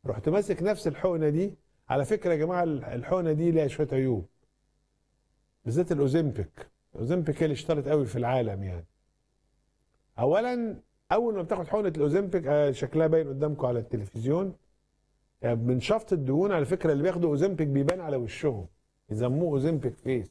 رحت ماسك نفس الحقنه دي على فكره يا جماعه الحقنه دي ليها شويه عيوب بالذات الاوزمبيك الاوزمبيك هي اللي اشتهرت قوي في العالم يعني اولا اول ما بتاخد حقنه الاوزمبيك آه، شكلها باين قدامكم على التلفزيون يعني من شفط الدهون على فكره اللي بياخدوا اوزمبيك بيبان على وشهم يسموه اوزمبيك فيس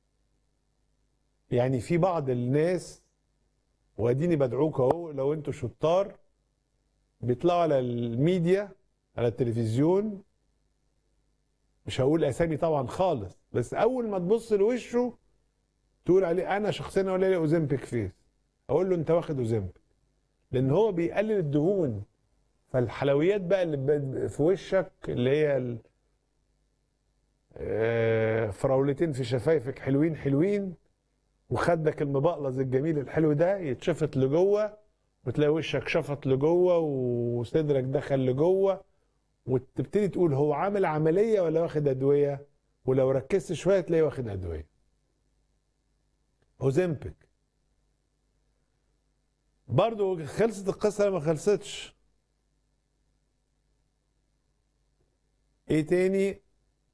يعني في بعض الناس واديني بدعوك اهو لو انتوا شطار بيطلعوا على الميديا على التلفزيون مش هقول اسامي طبعا خالص بس اول ما تبص لوشه تقول عليه انا شخصيا اقول عليه اوزمبيك فيس اقول له انت واخد اوزمبيك لان هو بيقلل الدهون فالحلويات بقى اللي ب- في وشك اللي هي ال- آه، فراولتين في شفايفك حلوين حلوين وخدك المبقلظ الجميل الحلو ده يتشفط لجوه وتلاقي وشك شفط لجوه وصدرك دخل لجوه وتبتدي تقول هو عامل عمليه ولا واخد ادويه ولو ركزت شويه تلاقيه واخد ادويه اوزمبيك برضو خلصت القصه ولا ما خلصتش ايه تاني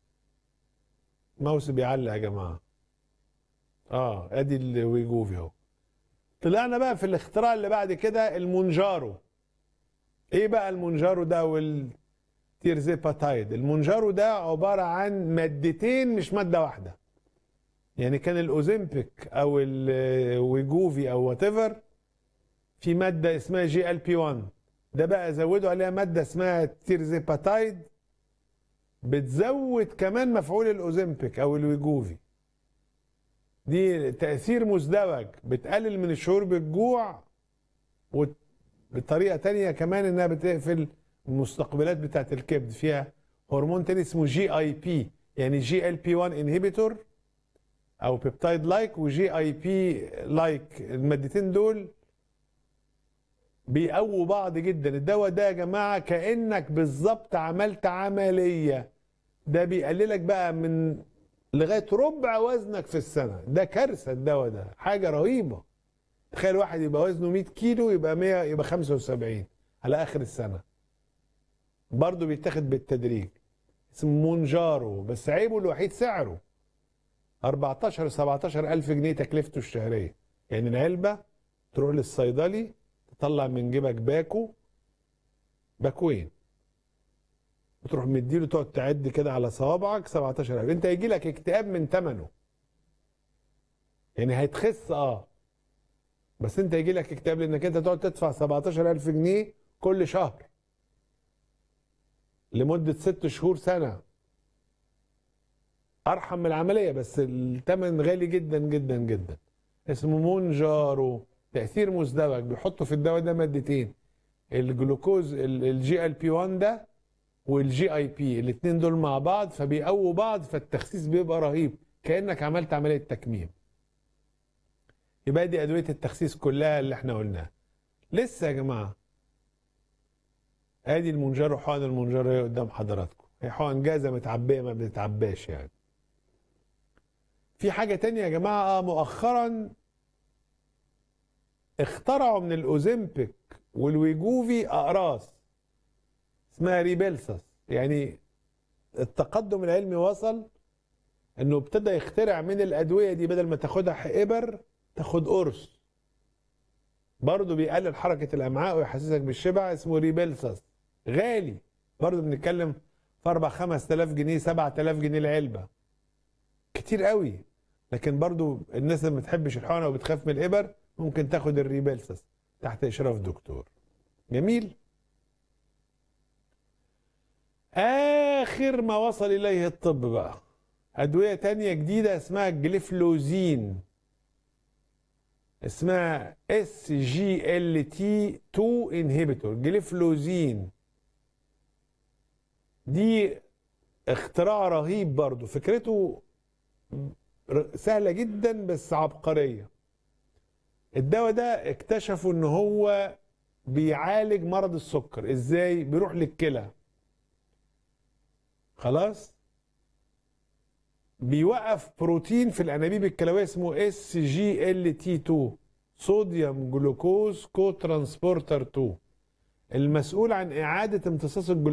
ماوس بيعلق يا جماعه اه ادي الويجوفي اهو طلعنا بقى في الاختراع اللي بعد كده المونجارو ايه بقى المونجارو ده والتيرزيباتايد المونجارو ده عباره عن مادتين مش ماده واحده يعني كان الاوزمبيك او الويجوفي او وات ايفر في ماده اسمها جي ال بي 1 ده بقى زودوا عليها ماده اسمها تيرزيباتايد بتزود كمان مفعول الاوزمبيك او الويجوفي دي تأثير مزدوج بتقلل من الشعور بالجوع وبطريقة تانية كمان انها بتقفل المستقبلات بتاعت الكبد فيها هرمون تاني اسمه جي اي بي يعني جي ال بي 1 انهبيتور او بيبتايد لايك وجي اي بي لايك المادتين دول بيقووا بعض جدا الدواء ده يا جماعة كأنك بالظبط عملت عملية ده بيقللك بقى من لغايه ربع وزنك في السنه ده كارثه الدواء ده حاجه رهيبه تخيل واحد يبقى وزنه 100 كيلو يبقى 100 يبقى 75 على اخر السنه برضه بيتاخد بالتدريج اسمه مونجارو بس عيبه الوحيد سعره 14 17 الف جنيه تكلفته الشهريه يعني العلبه تروح للصيدلي تطلع من جيبك باكو باكوين وتروح مديله تقعد تعد كده على صوابعك 17000 انت هيجي لك اكتئاب من ثمنه يعني هتخس اه بس انت هيجي لك اكتئاب لانك انت تقعد تدفع 17000 جنيه كل شهر لمدة ست شهور سنة أرحم من العملية بس الثمن غالي جدا جدا جدا اسمه مونجارو تأثير مزدوج بيحطوا في الدواء ده مادتين الجلوكوز الجي ال بي 1 ده والجي اي بي الاثنين دول مع بعض فبيقووا بعض فالتخسيس بيبقى رهيب كانك عملت عمليه تكميم يبقى دي ادويه التخسيس كلها اللي احنا قلناها لسه يا جماعه ادي المنجر حقن المنجر هي قدام حضراتكم هي حقن جاهزه متعبيه ما بتتعباش يعني في حاجه تانية يا جماعه مؤخرا اخترعوا من الاوزمبيك والويجوفي اقراص اسمها ريبيلسس يعني التقدم العلمي وصل انه ابتدى يخترع من الادويه دي بدل ما تاخدها ابر تاخد قرص برضه بيقلل حركه الامعاء ويحسسك بالشبع اسمه ريبيلسس غالي برضه بنتكلم في 4 5000 جنيه 7000 جنيه العلبه كتير قوي لكن برضه الناس اللي ما بتحبش الحقنه وبتخاف من الابر ممكن تاخد الريبيلسس تحت اشراف دكتور جميل آخر ما وصل إليه الطب بقى أدوية تانية جديدة اسمها الجليفلوزين اسمها اس جي ال تي 2 انهبيتور جليفلوزين دي اختراع رهيب برضو فكرته سهلة جدا بس عبقرية الدواء ده اكتشفوا ان هو بيعالج مرض السكر ازاي بيروح للكلى خلاص بيوقف بروتين في الانابيب الكلويه اسمه اس جي ال تي 2 صوديوم جلوكوز كو ترانسبورتر 2 المسؤول عن اعاده امتصاص الجلوكوز